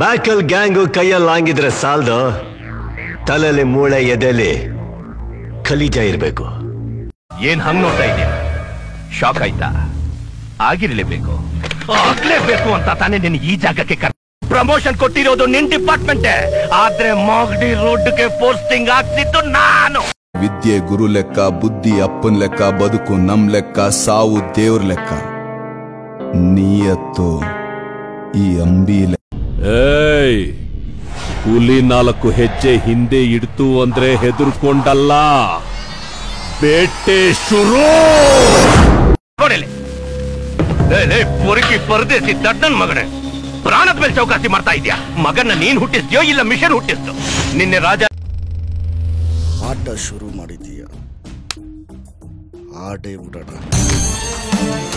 ಬ್ಯಾಕಲ್ gang ಕೈಯಲ್ಲಿ ಹಾಂಗಿದ್ರೆ ಸಾಲ್ದು ತಲೆಯಲ್ಲಿ ಮೂಳೆ ಎದೆಲಿ ಖಲೀಜ ಇರಬೇಕು ಏನ್ ಹಂಗ್ ನೋಡ್ತಾ ಇದೀಯ ಶಾಕ್ ಆಯ್ತಾ ಆಗಿರ್ಲೇಬೇಕು ಆಗ್ಲೇಬೇಕು ಅಂತ ತಾನೇ ನಿನ್ ಈ ಜಾಗಕ್ಕೆ ಕರ್ ಪ್ರಮೋಷನ್ ಕೊಟ್ಟಿರೋದು ನಿನ್ ಡಿಪಾರ್ಟ್ಮೆಂಟ್ ಆದ್ರೆ ಮಾಗಡಿ ರೋಡ್ಗೆ ಪೋಸ್ಟಿಂಗ್ ಆಗ್ತಿತ್ತು ನಾನು ವಿದ್ಯೆ ಗುರು ಲೆಕ್ಕ ಬುದ್ಧಿ ಅಪ್ಪನ್ ಲೆಕ್ಕ ಬದುಕು ನಮ್ ಲೆಕ್ಕ ಸಾವು ದೇವ್ರ ಲೆಕ್ಕ ನೀಯತ್ತು ಈ ಅಂಬಿ ಲೆಕ್ಕ ಏಯ್ ಹುಲಿ ನಾಲ್ಕು ಹೆಜ್ಜೆ ಹಿಂದೆ ಇಡ್ತು ಅಂದ್ರೆ ಹೆದರ್ಕೊಂಡಲ್ಲ ಬೇಟೆ ಶುರು ನೋಡಿಲಿ ಪೊರಕಿ ಪರದೇಸಿ ದಡ್ಡನ್ ಮಗನೇ ಪ್ರಾಣದ ಮೇಲೆ ಚೌಕಾಸಿ ಮಾಡ್ತಾ ಇದ್ಯಾ ಮಗನ್ನ ನೀನ್ ಹುಟ್ಟಿಸ್ದ್ಯೋ ಇಲ್ಲ ಮಿಷನ್ ಹುಟ್ಟಿಸ್ತು ನಿನ್ನೆ ರಾಜ ಆಟ ಶುರು ಮಾಡಿದೀಯ ಆಡೇ ಬಿಡೋಣ